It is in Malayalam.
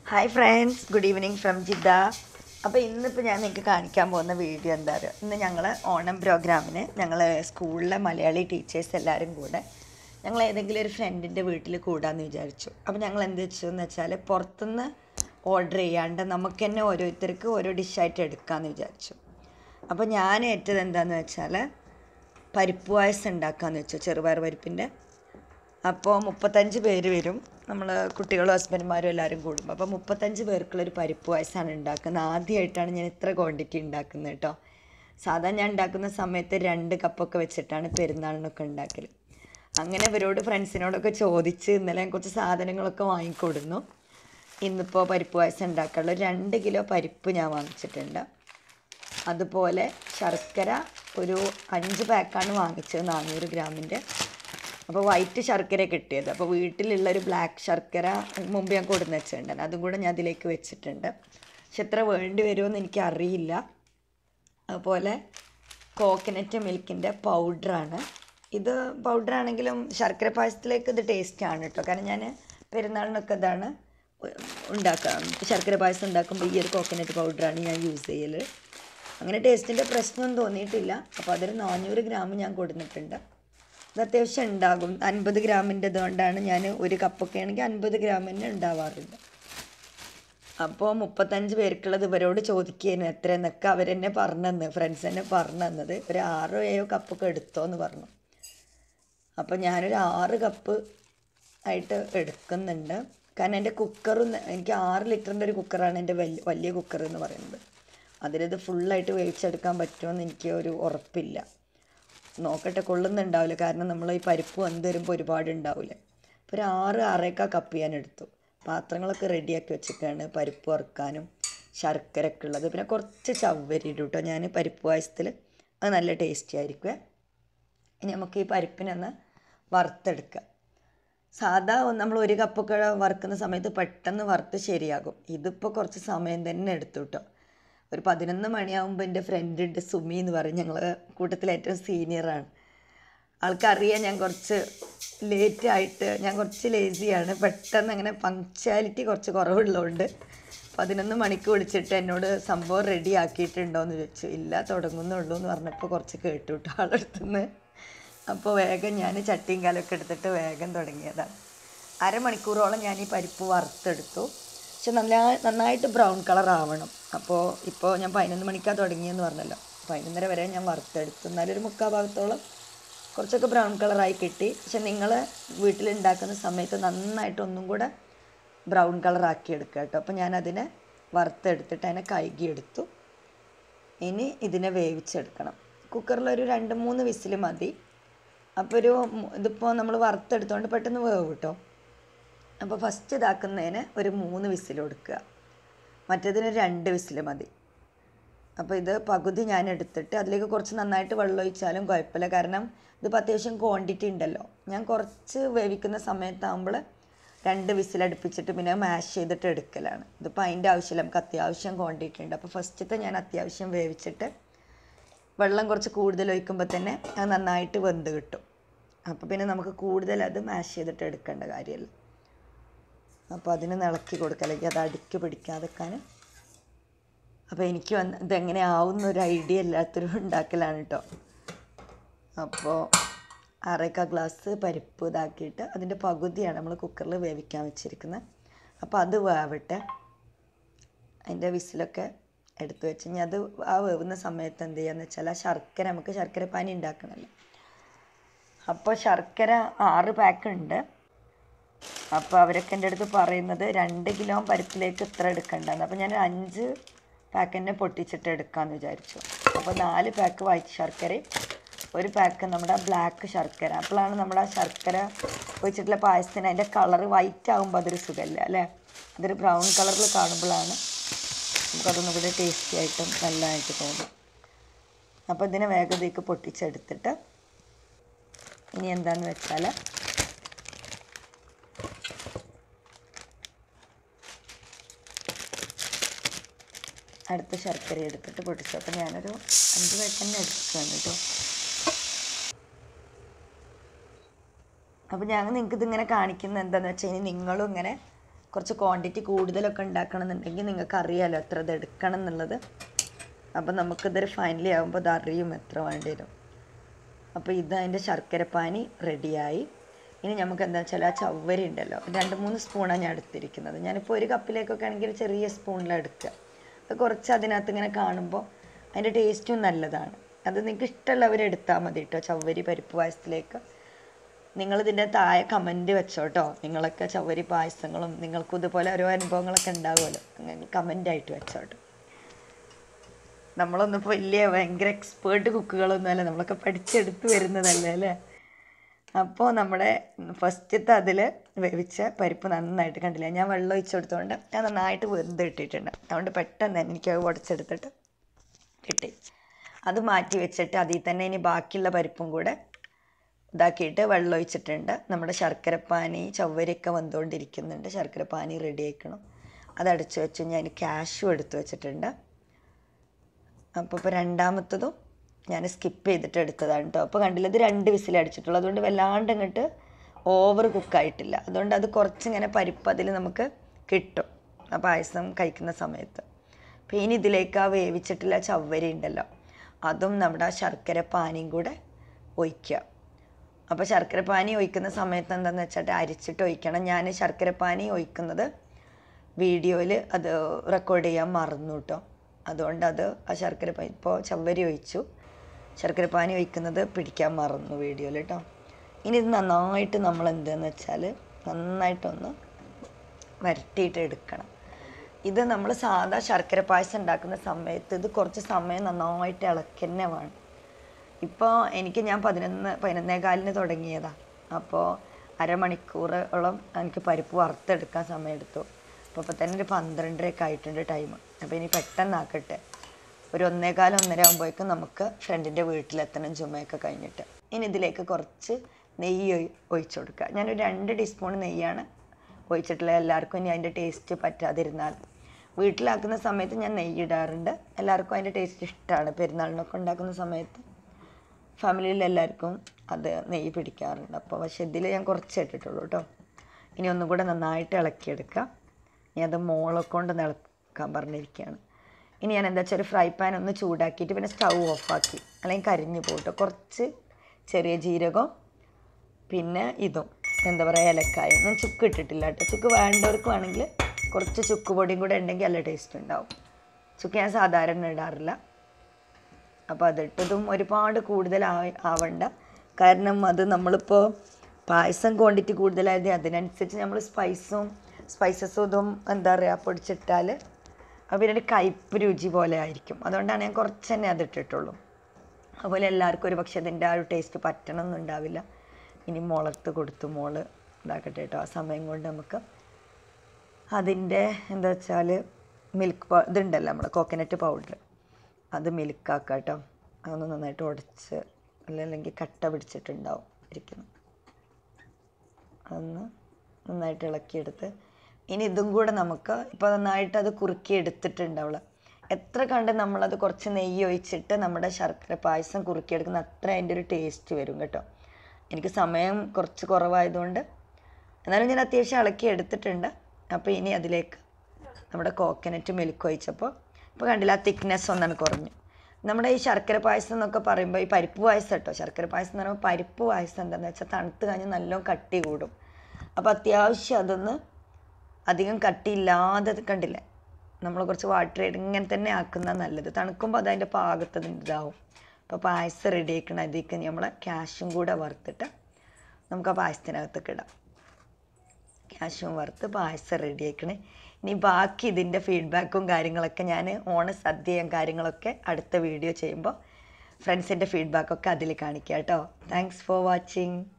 hi friends good evening from Jeddah അപ്പോൾ ഇന്നിപ്പോൾ ഞാൻ നിങ്ങൾക്ക് കാണിക്കാൻ പോകുന്ന വീഡിയോ എന്താ പറയുക ഇന്ന് ഞങ്ങൾ ഓണം പ്രോഗ്രാമിന് ഞങ്ങൾ സ്കൂളിലെ മലയാളി ടീച്ചേഴ്സ് എല്ലാവരും കൂടെ ഞങ്ങൾ ഏതെങ്കിലും ഒരു ഫ്രണ്ടിൻ്റെ വീട്ടിൽ കൂടാമെന്ന് വിചാരിച്ചു അപ്പോൾ ഞങ്ങൾ എന്ത് വെച്ചു എന്ന് വെച്ചാൽ പുറത്തുനിന്ന് ഓർഡർ ചെയ്യാണ്ട് നമുക്ക് തന്നെ ഓരോരുത്തർക്ക് ഓരോ ഡിഷായിട്ട് എടുക്കാമെന്ന് വിചാരിച്ചു അപ്പോൾ ഞാൻ ഏറ്റത് എന്താണെന്ന് വെച്ചാൽ പരിപ്പ് പായസം ഉണ്ടാക്കാമെന്ന് വെച്ചു ചെറുപയർ പരിപ്പിൻ്റെ അപ്പോൾ മുപ്പത്തഞ്ച് പേര് വരും നമ്മൾ കുട്ടികളും ഹസ്ബൻഡുമാരും എല്ലാവരും കൂടും അപ്പോൾ മുപ്പത്തഞ്ച് പേർക്കുള്ളൊരു പരിപ്പ് പായസമാണ് ഉണ്ടാക്കുന്നത് ആദ്യമായിട്ടാണ് ഞാൻ ഇത്ര ക്വാണ്ടിറ്റി ഉണ്ടാക്കുന്നത് കേട്ടോ സാധാരണ ഞാൻ ഉണ്ടാക്കുന്ന സമയത്ത് രണ്ട് കപ്പൊക്കെ വെച്ചിട്ടാണ് പെരുന്നാളിനൊക്കെ ഉണ്ടാക്കൽ അങ്ങനെ ഇവരോട് ഫ്രണ്ട്സിനോടൊക്കെ ചോദിച്ച് ഇന്നലെ ഞാൻ കുറച്ച് സാധനങ്ങളൊക്കെ വാങ്ങിക്കൊടുന്നു ഇന്നിപ്പോൾ പരിപ്പ് പായസം ഉണ്ടാക്കാനുള്ള ഒരു രണ്ട് കിലോ പരിപ്പ് ഞാൻ വാങ്ങിച്ചിട്ടുണ്ട് അതുപോലെ ശർക്കര ഒരു അഞ്ച് പാക്കാണ് വാങ്ങിച്ചത് നാനൂറ് ഗ്രാമിൻ്റെ അപ്പോൾ വൈറ്റ് ശർക്കര കിട്ടിയത് അപ്പോൾ വീട്ടിലുള്ള ഒരു ബ്ലാക്ക് ശർക്കര മുമ്പ് ഞാൻ കൊടുന്ന് വെച്ചിട്ടുണ്ട് അതും കൂടെ ഞാൻ അതിലേക്ക് വെച്ചിട്ടുണ്ട് പക്ഷെ എത്ര വേണ്ടി വരുമെന്ന് എനിക്ക് അറിയില്ല അതുപോലെ കോക്കനട്ട് മിൽക്കിൻ്റെ പൗഡറാണ് ഇത് പൗഡറാണെങ്കിലും ശർക്കര പായസത്തിലേക്ക് ഇത് ടേസ്റ്റാണ് കേട്ടോ കാരണം ഞാൻ പെരുന്നാളിനൊക്കെ ഇതാണ് ഉണ്ടാക്കുക ശർക്കര പായസം ഉണ്ടാക്കുമ്പോൾ ഈ ഒരു കോക്കനട്ട് പൗഡറാണ് ഞാൻ യൂസ് ചെയ്യൽ അങ്ങനെ ടേസ്റ്റിൻ്റെ പ്രശ്നമൊന്നും തോന്നിയിട്ടില്ല അപ്പോൾ അതൊരു നാനൂറ് ഗ്രാം ഞാൻ കൊടുത്തിട്ടുണ്ട് ഇത് അത്യാവശ്യം ഉണ്ടാകും അൻപത് ഗ്രാമിൻ്റെ ഇതുകൊണ്ടാണ് ഞാൻ ഒരു കപ്പൊക്കെ ആണെങ്കിൽ അൻപത് ഗ്രാം തന്നെ ഉണ്ടാവാറുണ്ട് അപ്പോൾ മുപ്പത്തഞ്ച് പേർക്കുള്ളത് ഇവരോട് ചോദിക്കുകയായിരുന്നു എത്രയെന്നൊക്കെ അവരെന്നെ പറഞ്ഞെന്ന് ഫ്രണ്ട്സ് എന്നെ പറഞ്ഞു തന്നത് ഒരു ആറോ ഏഴോ കപ്പൊക്കെ എടുത്തോ എന്ന് പറഞ്ഞു അപ്പോൾ ഞാനൊരു ആറ് കപ്പ് ആയിട്ട് എടുക്കുന്നുണ്ട് കാരണം എൻ്റെ കുക്കറും എനിക്ക് ആറ് ലിറ്ററിൻ്റെ ഒരു കുക്കറാണ് എൻ്റെ വലിയ വലിയ കുക്കർ എന്ന് പറയുന്നത് അതിലിത് ഫുള്ളായിട്ട് വേവിച്ചെടുക്കാൻ പറ്റുമെന്ന് എനിക്ക് ഒരു ഉറപ്പില്ല നോക്കട്ടെ കൊള്ളുന്നുണ്ടാവില്ല കാരണം നമ്മൾ ഈ പരിപ്പ് വന്ന് വരുമ്പോൾ ഒരുപാട് ഉണ്ടാവില്ല അപ്പോൾ ഒരു ആറ് ആറേക്കാ കപ്പ് ഞാൻ എടുത്തു പാത്രങ്ങളൊക്കെ റെഡിയാക്കി വെച്ചിട്ടാണ് പരിപ്പ് വറുക്കാനും ശർക്കര ഒക്കെ ഉള്ളത് പിന്നെ കുറച്ച് ചവ്വരി ഇടും കേട്ടോ ഞാൻ പരിപ്പ് പായസത്തിൽ അത് നല്ല ടേസ്റ്റി ആയിരിക്കുമേ ഇനി നമുക്ക് ഈ പരിപ്പിനൊന്ന് വറുത്തെടുക്കുക സാധാ നമ്മൾ ഒരു കപ്പൊക്കെ വറുക്കുന്ന സമയത്ത് പെട്ടെന്ന് വറുത്ത് ശരിയാകും ഇതിപ്പോൾ കുറച്ച് സമയം തന്നെ എടുത്തു കേട്ടോ ഒരു പതിനൊന്ന് മണിയാകുമ്പോൾ എൻ്റെ ഫ്രണ്ട് ഉണ്ട് സുമി എന്ന് പറയും ഞങ്ങൾ കൂട്ടത്തിൽ ഏറ്റവും സീനിയറാണ് ആൾക്കറിയാം ഞാൻ കുറച്ച് ലേറ്റ് ആയിട്ട് ഞാൻ കുറച്ച് ലേസിയാണ് പെട്ടെന്ന് അങ്ങനെ പങ്ക്ച്വാലിറ്റി കുറച്ച് കുറവുള്ളതുകൊണ്ട് പതിനൊന്ന് മണിക്ക് വിളിച്ചിട്ട് എന്നോട് സംഭവം റെഡി ആക്കിയിട്ടുണ്ടോ എന്ന് ചോദിച്ചു ഇല്ല തുടങ്ങുന്നുള്ളൂ എന്ന് പറഞ്ഞപ്പോൾ കുറച്ച് കേട്ടു കേട്ടോ ആളെടുത്തുനിന്ന് അപ്പോൾ വേഗം ഞാൻ ചട്ടിയും കാലൊക്കെ എടുത്തിട്ട് വേഗം തുടങ്ങിയതാണ് അരമണിക്കൂറോളം ഞാൻ ഈ പരിപ്പ് വറുത്തെടുത്തു പക്ഷെ നല്ല നന്നായിട്ട് ബ്രൗൺ കളർ ആവണം അപ്പോൾ ഇപ്പോൾ ഞാൻ പതിനൊന്ന് മണിക്കാണ് തുടങ്ങിയെന്ന് പറഞ്ഞല്ലോ പതിനൊന്നര വരെ ഞാൻ വറുത്തെടുത്തു എന്നാലും ഒരു മുക്കാൽ ഭാഗത്തോളം കുറച്ചൊക്കെ ബ്രൗൺ കളറായി കിട്ടി പക്ഷെ നിങ്ങൾ വീട്ടിലുണ്ടാക്കുന്ന സമയത്ത് നന്നായിട്ട് ഒന്നും കൂടെ ബ്രൗൺ കളറാക്കി എടുക്കുക കേട്ടോ അപ്പോൾ ഞാനതിനെ വറുത്തെടുത്തിട്ട് അതിനെ കഴുകിയെടുത്തു ഇനി ഇതിനെ വേവിച്ചെടുക്കണം കുക്കറിലൊരു രണ്ട് മൂന്ന് വിസിൽ മതി അപ്പോൾ ഒരു മു- ഇതിപ്പോൾ നമ്മൾ വറുത്തെടുത്തോണ്ട് പെട്ടെന്ന് വേവ് കിട്ടോ അപ്പോൾ ഫസ്റ്റ് ഇതാക്കുന്നതിന് ഒരു മൂന്ന് വിസിൽ കൊടുക്കുക മറ്റേതിന് രണ്ട് വിസിൽ മതി അപ്പോൾ ഇത് പകുതി ഞാൻ എടുത്തിട്ട് അതിലേക്ക് കുറച്ച് നന്നായിട്ട് വെള്ളം ഒഴിച്ചാലും കുഴപ്പമില്ല കാരണം ഇതിപ്പോൾ അത്യാവശ്യം ക്വാണ്ടിറ്റി ഉണ്ടല്ലോ ഞാൻ കുറച്ച് വേവിക്കുന്ന സമയത്താകുമ്പോൾ രണ്ട് വിസിൽ അടുപ്പിച്ചിട്ട് പിന്നെ മാഷ് ചെയ്തിട്ട് എടുക്കലാണ് ഇതിപ്പോൾ അതിൻ്റെ ആവശ്യമില്ല നമുക്ക് അത്യാവശ്യം ക്വാണ്ടിറ്റി ഉണ്ട് അപ്പോൾ ഫസ്റ്റത്തെ ഞാൻ അത്യാവശ്യം വേവിച്ചിട്ട് വെള്ളം കുറച്ച് കൂടുതൽ ഒഴിക്കുമ്പോൾ തന്നെ അത് നന്നായിട്ട് വെന്ത് കിട്ടും അപ്പോൾ പിന്നെ നമുക്ക് കൂടുതൽ അത് മാഷ് ചെയ്തിട്ട് എടുക്കേണ്ട കാര്യമില്ല അപ്പോൾ അതിന് ഇളക്കി കൊടുക്കുക അല്ലെങ്കിൽ അത് അടുക്കി പിടിക്കാതെക്കാൻ അപ്പോൾ എനിക്ക് വന്ന് ഇതെങ്ങനെ ആവുന്ന ഒരു ഐഡിയ എല്ലാത്തൊരു ഉണ്ടാക്കലാണ് കേട്ടോ അപ്പോൾ അരക്ക ഗ്ലാസ് പരിപ്പ് ഇതാക്കിയിട്ട് അതിൻ്റെ പകുതിയാണ് നമ്മൾ കുക്കറിൽ വേവിക്കാൻ വെച്ചിരിക്കുന്നത് അപ്പോൾ അത് വേവട്ടെ അതിൻ്റെ വിസിലൊക്കെ എടുത്തു വെച്ച് ഇനി അത് ആ വേവുന്ന സമയത്ത് എന്ത് ചെയ്യാന്ന് വെച്ചാൽ ആ ശർക്കര നമുക്ക് ശർക്കര പാനി ഉണ്ടാക്കണമല്ലോ അപ്പോൾ ശർക്കര ആറ് പാക്ക് ഉണ്ട് അപ്പോൾ അവരൊക്കെ എൻ്റെ അടുത്ത് പറയുന്നത് രണ്ട് കിലോ പരിപ്പിലേക്ക് ഇത്ര എടുക്കണ്ടെന്ന് അപ്പോൾ ഞാൻ അഞ്ച് പാക്ക് തന്നെ പൊട്ടിച്ചിട്ട് എടുക്കാമെന്ന് വിചാരിച്ചു അപ്പോൾ നാല് പാക്ക് വൈറ്റ് ശർക്കരയും ഒരു പാക്ക് നമ്മുടെ ബ്ലാക്ക് ശർക്കര അപ്പോഴാണ് നമ്മുടെ ആ ശർക്കര ഒഴിച്ചിട്ടുള്ള പായസത്തിന് അതിൻ്റെ കളർ വൈറ്റ് ആകുമ്പോൾ അതൊരു സുഖമല്ല അല്ലേ അതൊരു ബ്രൗൺ കളറിൽ കാണുമ്പോഴാണ് നമുക്കതൊന്നും കൂടി ടേസ്റ്റി ആയിട്ടും നല്ലതായിട്ട് തോന്നും അപ്പോൾ ഇതിനെ വേഗതയ്ക്ക് പൊട്ടിച്ചെടുത്തിട്ട് ഇനി എന്താണെന്ന് വെച്ചാൽ അടുത്ത ശർക്കര എടുത്തിട്ട് പൊട്ടിച്ചു അപ്പം ഞാനൊരു അഞ്ച് പേർക്ക് തന്നെ എടുക്കുകയാണ് കേട്ടോ അപ്പോൾ ഞാൻ നിങ്ങൾക്ക് ഇതിങ്ങനെ കാണിക്കുന്നത് എന്താണെന്ന് വെച്ച് കഴിഞ്ഞാൽ നിങ്ങളും ഇങ്ങനെ കുറച്ച് ക്വാണ്ടിറ്റി കൂടുതലൊക്കെ ഉണ്ടാക്കണം എന്നുണ്ടെങ്കിൽ നിങ്ങൾക്ക് അറിയാമല്ലോ എത്ര ഇത് എടുക്കണം എന്നുള്ളത് അപ്പം നമുക്കിതൊരു ഫൈനലി ആകുമ്പോൾ ഇത് അറിയും എത്ര വേണ്ടി വരും അപ്പോൾ ഇത് അതിൻ്റെ ശർക്കരപ്പാനി റെഡിയായി ഇനി നമുക്ക് എന്താ വെച്ചാൽ ആ ചവ്വരി ഉണ്ടല്ലോ രണ്ട് മൂന്ന് സ്പൂണാണ് ഞാൻ എടുത്തിരിക്കുന്നത് ഞാനിപ്പോൾ ഒരു കപ്പിലേക്കൊക്കെ ആണെങ്കിൽ ഒരു ചെറിയ സ്പൂണിലാണ് എടുക്കുക അത് കുറച്ച് അതിനകത്ത് ഇങ്ങനെ കാണുമ്പോൾ അതിൻ്റെ ടേസ്റ്റും നല്ലതാണ് അത് നിങ്ങൾക്ക് ഇഷ്ടമുള്ളവർ എടുത്താൽ മതി കേട്ടോ ചവ്വരി പരിപ്പ് പായസത്തിലേക്ക് നിങ്ങളിതിൻ്റെ താഴെ കമൻറ്റ് വെച്ചോട്ടോ നിങ്ങളൊക്കെ ചവ്വരി പായസങ്ങളും നിങ്ങൾക്കും ഇതുപോലെ ഓരോ അനുഭവങ്ങളൊക്കെ ഉണ്ടാവുമല്ലോ അങ്ങനെ കമൻ്റായിട്ട് വെച്ചോട്ടോ നമ്മളൊന്നും ഇപ്പോൾ വലിയ ഭയങ്കര എക്സ്പേർട്ട് കുക്കുകളൊന്നും അല്ല നമ്മളൊക്കെ പഠിച്ചെടുത്ത് വരുന്നതല്ലേ അല്ലേ അപ്പോൾ നമ്മുടെ ഫസ്റ്റത്തെ അതിൽ വേവിച്ച പരിപ്പ് നന്നായിട്ട് കണ്ടില്ല ഞാൻ വെള്ളം ഒഴിച്ച് കൊടുത്തുകൊണ്ട് ഞാൻ നന്നായിട്ട് വെന്ത് ഇട്ടിട്ടുണ്ട് അതുകൊണ്ട് പെട്ടെന്ന് തന്നെ എനിക്ക് അത് ഉടച്ചെടുത്തിട്ട് കിട്ടി അത് മാറ്റി വെച്ചിട്ട് അതിൽ തന്നെ ഇനി ബാക്കിയുള്ള പരിപ്പും കൂടെ ഇതാക്കിയിട്ട് വെള്ളം ഒഴിച്ചിട്ടുണ്ട് നമ്മുടെ ശർക്കരപ്പാനി ചവ്വരിയൊക്കെ വന്നുകൊണ്ടിരിക്കുന്നുണ്ട് ശർക്കരപ്പാനി റെഡി ആക്കണം അത് അടച്ചു വെച്ചു ഞാൻ ക്യാഷും എടുത്ത് വെച്ചിട്ടുണ്ട് അപ്പോൾ ഇപ്പോൾ രണ്ടാമത്തതും ഞാൻ സ്കിപ്പ് ചെയ്തിട്ട് എടുത്തതാണ് കേട്ടോ അപ്പോൾ കണ്ടില്ല ഇത് രണ്ട് വിസിൽ അടിച്ചിട്ടുള്ളൂ അതുകൊണ്ട് വല്ലാണ്ട് അങ്ങോട്ട് ഓവർ കുക്കായിട്ടില്ല അതുകൊണ്ട് അത് കുറച്ചിങ്ങനെ പരിപ്പ് അതിൽ നമുക്ക് കിട്ടും ആ പായസം കഴിക്കുന്ന സമയത്ത് അപ്പോൾ ഇനി ഇതിലേക്ക് ആ വേവിച്ചിട്ടുള്ള ചവ്വരി ഉണ്ടല്ലോ അതും നമ്മുടെ ആ ശർക്കര പാനിയും കൂടെ ഒഴിക്കുക അപ്പോൾ ശർക്കര പാനി ഒഴിക്കുന്ന സമയത്ത് എന്താണെന്ന് വെച്ചിട്ട് അരിച്ചിട്ട് ഒഴിക്കണം ഞാൻ ശർക്കര പാനി ഒഴിക്കുന്നത് വീഡിയോയിൽ അത് റെക്കോർഡ് ചെയ്യാൻ മറന്നു കേട്ടോ അതുകൊണ്ട് അത് ആ ശർക്കര പാനി ഇപ്പോൾ ചവ്വരി ഒഴിച്ചു ശർക്കര പാനി ഒഴിക്കുന്നത് പിടിക്കാൻ മറന്നു വീഡിയോയിൽ കേട്ടോ ഇനി ഇത് നന്നായിട്ട് നമ്മൾ എന്താണെന്ന് വെച്ചാൽ നന്നായിട്ടൊന്ന് വരട്ടിയിട്ട് എടുക്കണം ഇത് നമ്മൾ സാധാ ശർക്കര പായസം ഉണ്ടാക്കുന്ന സമയത്ത് ഇത് കുറച്ച് സമയം നന്നായിട്ട് ഇളക്കി തന്നെ വേണം ഇപ്പോൾ എനിക്ക് ഞാൻ പതിനൊന്ന് പതിനൊന്നേകാലിന് തുടങ്ങിയതാണ് അപ്പോൾ അരമണിക്കൂറോളം എനിക്ക് പരിപ്പ് വറുത്തെടുക്കാൻ സമയമെടുത്തു അപ്പോൾ ഇപ്പോൾ തന്നെ ഒരു പന്ത്രണ്ടരയൊക്കെ ആയിട്ടുണ്ട് ടൈം അപ്പോൾ ഇനി പെട്ടെന്നാക്കട്ടെ ഒരു ഒന്നേകാലം ഒന്നര ആകുമ്പോഴേക്കും നമുക്ക് ഫ്രണ്ടിൻ്റെ വീട്ടിലെത്തണം ജുമയൊക്കെ കഴിഞ്ഞിട്ട് ഇനി ഇതിലേക്ക് കുറച്ച് നെയ്യ് ഒഴി- ഒഴിച്ചു കൊടുക്കുക ഞാനൊരു രണ്ട് ടീസ്പൂൺ നെയ്യാണ് ഒഴിച്ചിട്ടുള്ളത് എല്ലാവർക്കും ഇനി അതിൻ്റെ ടേസ്റ്റ് പറ്റാതിരുന്നാൽ വീട്ടിലാക്കുന്ന സമയത്ത് ഞാൻ നെയ്യ് ഇടാറുണ്ട് എല്ലാവർക്കും അതിൻ്റെ ടേസ്റ്റ് ഇഷ്ടമാണ് പെരുന്നാളിനൊക്കെ ഉണ്ടാക്കുന്ന സമയത്ത് ഫാമിലിയിൽ എല്ലാവർക്കും അത് നെയ്യ് പിടിക്കാറുണ്ട് അപ്പോൾ പക്ഷേ ഇതിൽ ഞാൻ കുറച്ച് ഇട്ടിട്ടുള്ളൂ കേട്ടോ ഇനി ഒന്നും കൂടെ നന്നായിട്ട് ഇളക്കിയെടുക്കാം ഇനി അത് മോളെ കൊണ്ടൊന്ന് ഇളക്കാൻ പറഞ്ഞിരിക്കുകയാണ് ഇനി ഞാൻ എന്താ വെച്ചാൽ ഒരു ഫ്രൈ പാൻ ഒന്ന് ചൂടാക്കിയിട്ട് പിന്നെ സ്റ്റൗ ഓഫാക്കി അല്ലെങ്കിൽ കരിഞ്ഞു പോട്ടോ കുറച്ച് ചെറിയ ജീരകം പിന്നെ ഇതും എന്താ പറയുക ഏലക്കായും ഞാൻ ചുക്ക് ഇട്ടിട്ടില്ല കേട്ടോ ചുക്ക് വേണ്ടവർക്ക് വേണമെങ്കിൽ കുറച്ച് ചുക്ക് പൊടിയും കൂടെ ഉണ്ടെങ്കിൽ നല്ല ടേസ്റ്റ് ഉണ്ടാവും ചുക്ക് ഞാൻ സാധാരണ ഇടാറില്ല അപ്പോൾ അതിട്ടതും ഒരുപാട് കൂടുതൽ ആവ- ആവണ്ട കാരണം അത് നമ്മളിപ്പോൾ പായസം ക്വാണ്ടിറ്റി കൂടുതലായത് അതിനനുസരിച്ച് നമ്മൾ സ്പൈസും സ്പൈസസും ഇതും എന്താ പറയുക പൊടിച്ചിട്ടാൽ അപ്പോൾ പിന്നെ ഒരു കയ്പ്പ് രുചി പോലെ ആയിരിക്കും അതുകൊണ്ടാണ് ഞാൻ കുറച്ച് തന്നെ അത് ഇട്ടിട്ടുള്ളൂ അതുപോലെ എല്ലാവർക്കും ഒരു പക്ഷേ അതിൻ്റെ ആ ഒരു ടേസ്റ്റ് പറ്റണമെന്നും ഉണ്ടാവില്ല ഇനി മുളത്ത് കൊടുത്തു മോള് ഇതാക്കട്ടെ കേട്ടോ ആ സമയം കൊണ്ട് നമുക്ക് അതിൻ്റെ എന്താ വെച്ചാൽ മിൽക്ക് പൗ ഇതുണ്ടല്ലോ നമ്മുടെ കോക്കനട്ട് പൗഡർ അത് മിൽക്കാക്കാം കേട്ടോ അതൊന്ന് നന്നായിട്ട് ഉടച്ച് അല്ലെങ്കിൽ കട്ട പിടിച്ചിട്ടുണ്ടാവും ഇരിക്കുന്നു അതൊന്ന് നന്നായിട്ട് ഇളക്കിയെടുത്ത് ഇനി ഇതും കൂടെ നമുക്ക് ഇപ്പോൾ നന്നായിട്ട് അത് കുറുക്കി എടുത്തിട്ടുണ്ട് അവൾ എത്ര കണ്ട് നമ്മളത് കുറച്ച് നെയ്യ് ഒഴിച്ചിട്ട് നമ്മുടെ ശർക്കര പായസം കുറുക്കിയെടുക്കുന്ന അത്ര അതിൻ്റെ ഒരു ടേസ്റ്റ് വരും കേട്ടോ എനിക്ക് സമയം കുറച്ച് കുറവായതുകൊണ്ട് എന്നാലും ഞാൻ അത്യാവശ്യം ഇളക്കി എടുത്തിട്ടുണ്ട് അപ്പോൾ ഇനി അതിലേക്ക് നമ്മുടെ കോക്കനറ്റ് മിൽക്ക് ഒഴിച്ചപ്പോൾ ഇപ്പോൾ കണ്ടില്ല ആ തിക്നെസ് ഒന്നാണ് കുറഞ്ഞു നമ്മുടെ ഈ ശർക്കര പായസം എന്നൊക്കെ പറയുമ്പോൾ ഈ പരിപ്പ് പായസം കേട്ടോ ശർക്കര പായസം എന്ന് പറയുമ്പോൾ പരിപ്പ് പായസം എന്താണെന്ന് വെച്ചാൽ തണുത്ത് കഴിഞ്ഞ് നല്ലോണം കട്ടി കൂടും അപ്പോൾ അത്യാവശ്യം അതൊന്ന് അധികം കട്ടിയില്ലാതെ ഇത് കണ്ടില്ലേ നമ്മൾ കുറച്ച് വാട്ടർ ഇങ്ങനെ തന്നെ ആക്കുന്ന നല്ലത് തണുക്കുമ്പോൾ അത് അതിൻ്റെ പാകത്ത് ഇതാവും അപ്പോൾ പായസം റെഡി ആക്കണം അതിലേക്ക് നമ്മൾ ക്യാഷും കൂടെ വറുത്തിട്ട് നമുക്ക് ആ പായസത്തിനകത്തേക്ക് ഇടാം ക്യാഷും വറുത്ത് പായസം റെഡി ആക്കണേ ഇനി ബാക്കി ഇതിൻ്റെ ഫീഡ്ബാക്കും കാര്യങ്ങളൊക്കെ ഞാൻ ഓണസദ്യയും കാര്യങ്ങളൊക്കെ അടുത്ത വീഡിയോ ചെയ്യുമ്പോൾ ഫ്രണ്ട്സിൻ്റെ ഫീഡ്ബാക്കൊക്കെ അതിൽ കാണിക്കാം കേട്ടോ താങ്ക്സ് ഫോർ വാച്ചിങ്